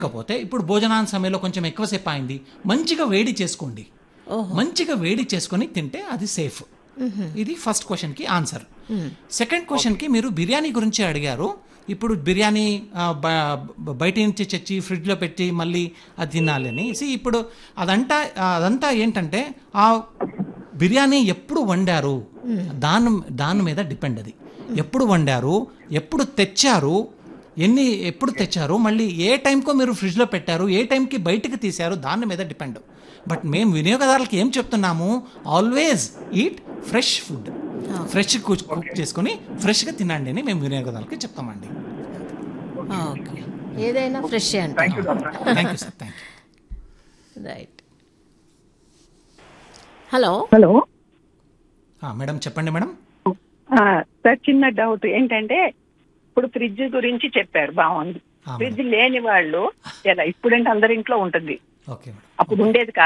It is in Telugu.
కాకపోతే ఇప్పుడు భోజనాన సమయంలో కొంచెం ఎక్కువసేపు అయింది మంచిగా వేడి చేసుకోండి మంచిగా వేడి చేసుకొని తింటే అది సేఫ్ ఇది ఫస్ట్ క్వశ్చన్కి ఆన్సర్ సెకండ్ క్వశ్చన్కి మీరు బిర్యానీ గురించి అడిగారు ఇప్పుడు బిర్యానీ ఆ, బ- బయట నుంచి తెచ్చి ఫ్రిడ్జ్లో పెట్టి మళ్ళీ అది తినాలని See, ఇప్పుడు అదంతా అదంతా ఏంటంటే ఆ బిర్యానీ ఎప్పుడు వండారు దాని దాని మీద డిపెండ్ అది ఎప్పుడు వండారు ఎప్పుడు తెచ్చారు ఎన్ని ఎప్పుడు తెచ్చారు మళ్ళీ ఏ టైంకో మీరు ఫ్రిడ్జ్లో పెట్టారు ఏ టైంకి బయటకు తీశారు దాని మీద డిపెండ్ బట్ మేము వినియోగదారులకి ఏం చెప్తున్నాము always eat fresh food fresh cook చేసుకొని ఫ్రెష్గా తినండి అని మేము వినియోగదారులకి చెప్తామండి ఓకే ఏదైనా ఫ్రెష్ అంట thank you sir thank you right hello hello madam చెప్పండి మేడం ఆ, సార్ చిన్న డౌట్ ఏంటంటే ఇప్పుడు ఫ్రిడ్జ్ గురించి చెప్పారు బాగుంది ఆ, ఫ్రిడ్జ్ లేని వాళ్ళు ఎలా ఇప్పుడంటే అందరి ఇంట్లో ఉంటుంది ఓకే మేడం అప్పుడు ఉండేది కాదు